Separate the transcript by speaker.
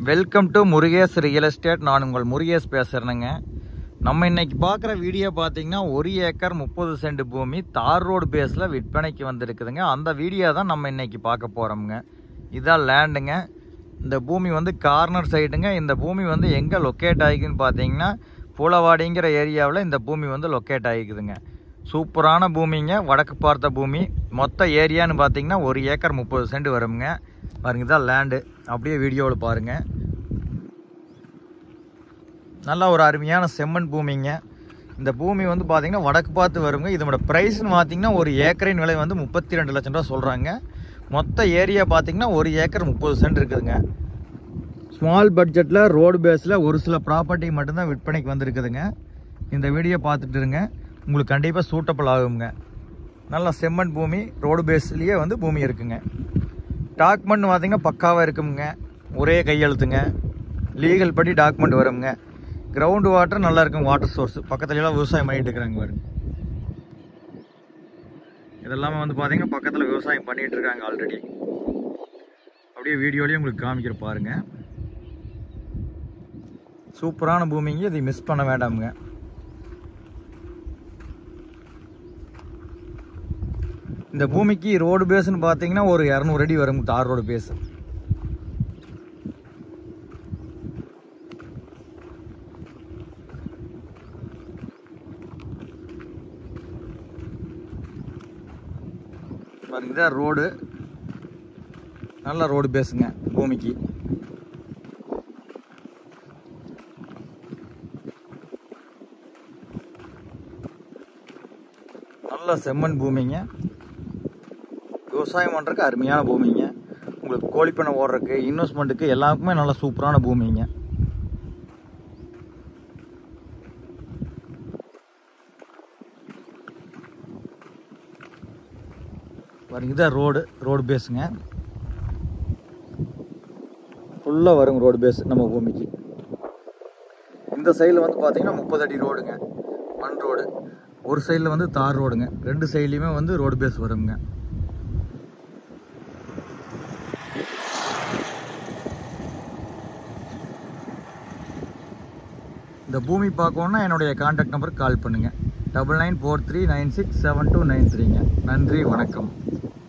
Speaker 1: welcome to Murugesh real estate நான் உங்கள் முருகேஷ் பேசுகிறேனுங்க நம்ம இன்னைக்கு பார்க்குற வீடியோ பார்த்தீங்கன்னா ஒரு ஏக்கர் முப்பது சென்ட் பூமி தார் ரோடு பேஸில் விற்பனைக்கு வந்திருக்குதுங்க அந்த வீடியோ தான் நம்ம இன்னைக்கு பார்க்க போகிறோமுங்க இதான் லேண்டுங்க இந்த பூமி வந்து கார்னர் சைடுங்க இந்த பூமி வந்து எங்கே லொக்கேட் ஆகிக்குன்னு பார்த்தீங்கன்னா பூலவாடிங்கிற ஏரியாவில் இந்த பூமி வந்து லொக்கேட் ஆகிக்குதுங்க சூப்பரான பூமிங்க வடக்கு பார்த்த பூமி மொத்த ஏரியான்னு பார்த்தீங்கன்னா ஒரு ஏக்கர் முப்பது சென்ட் வருங்க பாருங்க இதான் லேண்டு அப்படியே வீடியோவில் பாருங்கள் நல்ல ஒரு அருமையான செம்மண் பூமிங்க இந்த பூமி வந்து பார்த்தீங்கன்னா வடக்கு பார்த்து வருங்க இதோட ப்ரைஸ்னு பார்த்தீங்கன்னா ஒரு ஏக்கரின் விலை வந்து முப்பத்தி ரெண்டு லட்சம் ரூபா சொல்கிறாங்க மொத்த ஏரியா பார்த்தீங்கன்னா ஒரு ஏக்கர் முப்பது சென்ட் இருக்குதுங்க ஸ்மால் பட்ஜெட்டில் ரோடு பேஸில் ஒரு சில ப்ராப்பர்ட்டி மட்டும்தான் விற்பனைக்கு வந்திருக்குதுங்க இந்த வீடியோ பார்த்துட்டு இருங்க உங்களுக்கு கண்டிப்பாக சூட்டபிள் ஆகுங்க நல்ல செம்மண் பூமி ரோடு பேஸ்லேயே வந்து பூமி இருக்குங்க டாக்குமெண்ட் பார்த்தீங்கன்னா பக்காவாக இருக்குங்க ஒரே கையெழுத்துங்க லீகல் படி டாக்குமெண்ட் வருங்க கிரவுண்ட் வாட்டர் நல்லா இருக்கும் வாட்டர் சோர்ஸ் பக்கத்துல எல்லாம் விவசாயம் பண்ணிட்டு இருக்கிறாங்க பாருங்க இதெல்லாமே வந்து பார்த்தீங்கன்னா பக்கத்தில் விவசாயம் பண்ணிட்டு இருக்காங்க ஆல்ரெடி அப்படியே வீடியோலையும் உங்களுக்கு காமிக்கிற பாருங்க சூப்பரான பூமிங்க இதை மிஸ் பண்ண வேண்டாமுங்க இந்த பூமிக்கு ரோடு பேஸ்னு பார்த்தீங்கன்னா ஒரு இரநூறு அடி வரும் தார் ரோடு பேஸ் பாருங்க இதான் ரோடு நல்ல ரோடு பேஸுங்க பூமிக்கு நல்ல செம்மண் பூமிங்க விவசாயம் பண்ணுறதுக்கு அருமையான பூமிங்க உங்களுக்கு கோழிப்பண்ணை ஓடுறதுக்கு இன்வெஸ்ட்மெண்ட்டுக்கு எல்லாருக்குமே நல்ல சூப்பரான பூமிங்க பாருங்க இதான் ரோடு ரோடு பேஸுங்க ஃபுல்லாக வரும் ரோடு பேஸ் நம்ம பூமிக்கு இந்த சைடில் வந்து பார்த்தீங்கன்னா முப்பது அடி ரோடுங்க மண் ரோடு ஒரு சைடில் வந்து தார் ரோடுங்க ரெண்டு சைட்லேயுமே வந்து ரோடு பேஸ் வருங்க இந்த பூமி பார்க்கணுன்னா என்னுடைய கான்டாக்ட் நம்பருக்கு கால் பண்ணுங்கள் double nine four three nine six seven two nine த்ரீங்க நன்றி வணக்கம்